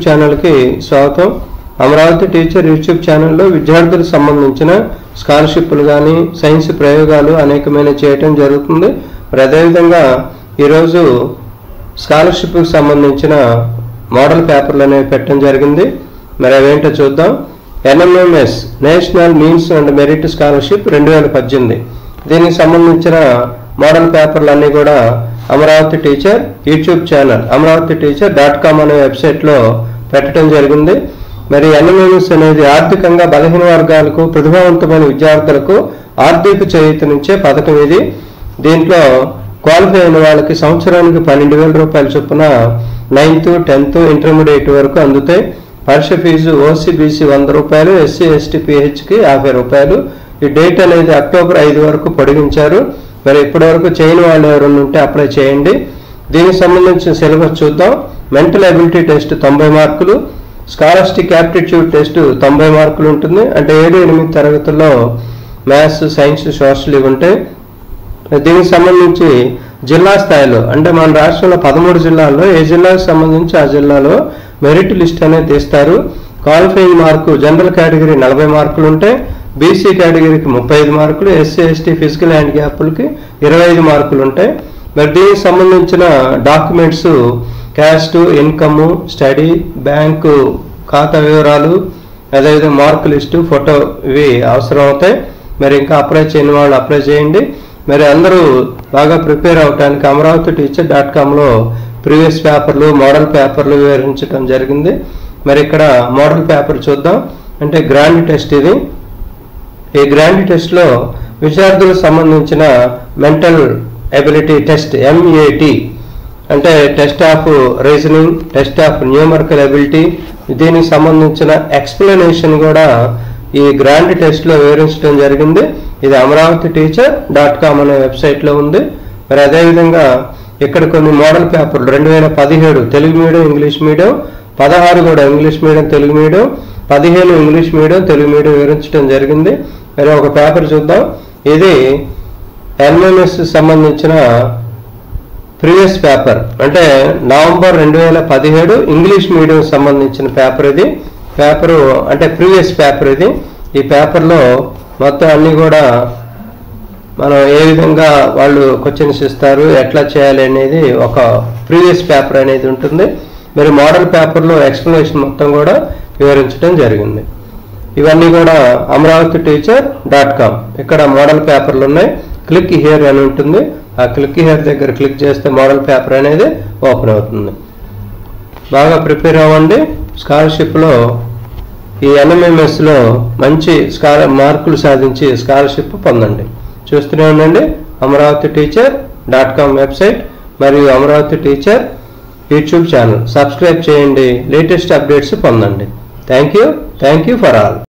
ఛానల్కి స్వాగతం Amaravati teacher YouTube ఛానల్లో విద్యార్థులకు సంబంధించిన స్కాలర్షిప్లు కానీ సైన్స్ ప్రయోగాలు అనేకమైన చేయటం జరుగుతుంది మరి అదేవిధంగా ఈరోజు స్కాలర్షిప్కి సంబంధించిన మోడల్ పేపర్లు అనేవి పెట్టడం జరిగింది మరి అవేంటో చూద్దాం NMMS national means and merit scholarship రెండు వేల పద్దెనిమిది దీనికి సంబంధించిన మోడల్ పేపర్లు అన్నీ కూడా Amaravati teacher YouTube channel Amaravati teacher dot com అనే వెబ్సైట్లో పెట్టడం జరిగింది మరి ఎన్ఎంఎంఎస్ అనేది ఆర్థికంగా బలహీన వర్గాలకు ప్రతిభావంతమైన విద్యార్థులకు ఆర్థిక చేయూతనిచ్చే పథకం ఇది దీంట్లో క్వాలిఫై అయిన వాళ్ళకి సంవత్సరానికి పన్నెండు వేల రూపాయల చొప్పున నైన్త్ టెన్త్ ఇంటర్మీడియట్ వరకు అందుతాయి పరీక్ష ఫీజు ఓసీబీసీ వంద రూపాయలు ఎస్సీ ఎస్టీ పిహెచ్కి యాభై రూపాయలు ఈ డేట్ అనేది అక్టోబర్ ఐదు వరకు పొడిగించారు మరి ఇప్పటి వరకు చేయని వాళ్ళు ఎవరైనా ఉంటే అప్లై చేయండి దీనికి సంబంధించిన సిలబస్ చూద్దాం మెంటల్ అబిలిటీ టెస్ట్ తొంభై మార్కులు స్కాలర్స్టిక్ యాప్టిట్యూడ్ టెస్ట్ తొంభై మార్కులు ఉంటుంది అంటే ఏడు ఎనిమిది తరగతుల్లో మ్యాథ్స్ సైన్స్ సోషల్ ఇవి ఉంటాయి దీనికి సంబంధించి జిల్లా స్థాయిలో అంటే మన రాష్ట్రంలో పదమూడు జిల్లాల్లో ఏ జిల్లాకు సంబంధించి ఆ జిల్లాలో మెరిట్ లిస్ట్ అనేది తీస్తారు క్వాలిఫైయింగ్ మార్కు జనరల్ కేటగిరీ నలభై మార్కులు ఉంటే బీసీ కేటగిరీకి ముప్పై ఐదు మార్కులు ఎస్సీ ఎస్టీ ఫిజికల్ హ్యాండ్ గ్యాప్లకి ఇరవై ఐదు మార్కులు ఉంటాయి మరి దీనికి సంబంధించిన documents caste income study bank ఖాతా వివరాలు అదేవిధంగా మార్క్ లిస్టు ఫోటో ఇవి అవసరం అవుతాయి మరి ఇంకా అప్లై చేయని వాళ్ళు అప్లై చేయండి మరి అందరూ బాగా ప్రిపేర్ అవడానికి అమరావతి టీచర్ డాట్ కామ్లో ప్రీవియస్ పేపర్లు మోడల్ పేపర్లు వివరించడం జరిగింది మరి ఇక్కడ మోడల్ పేపర్ చూద్దాం అంటే గ్రాండ్ టెస్ట్ ఇది ఈ గ్రాండ్ టెస్ట్లో విద్యార్థులకు సంబంధించిన మెంటల్ ఎబిలిటీ టెస్ట్ ఎంఏటి అంటే test of reasoning test of numerical ability దీనికి సంబంధించిన ఎక్స్ప్లెనేషన్ కూడా ఈ గ్రాండ్ టెస్ట్లో వివరించడం జరిగింది ఇది అమరావతి టీచర్ డాట్ కామ్ అనే వెబ్సైట్లో ఉంది మరి అదేవిధంగా ఇక్కడ కొన్ని మోడల్ పేపర్లు రెండు వేల పదిహేడు తెలుగు మీడియం ఇంగ్లీష్ మీడియం పదహారు కూడా ఇంగ్లీష్ మీడియం తెలుగు మీడియం పదిహేను ఇంగ్లీష్ మీడియం తెలుగు మీడియం వివరించడం జరిగింది మరి ఒక పేపర్ చూద్దాం ఇది ఎన్ఎంఎస్ సంబంధించిన ప్రీవియస్ పేపర్ అంటే నవంబర్ రెండు వేల పదిహేడు ఇంగ్లీష్ మీడియం సంబంధించిన పేపర్ ఇది పేపరు అంటే ప్రీవియస్ పేపర్ ఇది ఈ పేపర్లో మొత్తం అన్నీ కూడా మనం ఏ విధంగా వాళ్ళు క్వశ్చన్స్ ఇస్తారు ఎట్లా చేయాలి అనేది ఒక ప్రీవియస్ పేపర్ అనేది ఉంటుంది మరి మోడల్ పేపర్లో ఎక్స్ప్లెనేషన్ మొత్తం కూడా వివరించడం జరిగింది ఇవన్నీ కూడా అమరావతి టీచర్ డాట్ కామ్ ఇక్కడ మోడల్ పేపర్లు ఉన్నాయి క్లిక్ హియర్ అని ఉంటుంది ఆ క్లిక్ హియర్ దగ్గర క్లిక్ చేస్తే మోడల్ పేపర్ అనేది ఓపెన్ అవుతుంది బాగా ప్రిపేర్ అవ్వండి స్కాలర్షిప్లో ఈ ఎన్ఎంఎంఎస్లో మంచి స్కాలర్ మార్కులు సాధించి స్కాలర్షిప్ పొందండి చూస్తూనే ఉండండి Amaravati teacher dot com website మరియు Amaravati teacher YouTube channel subscribe చేయండి లేటెస్ట్ అప్డేట్స్ పొందండి thank you thank you for all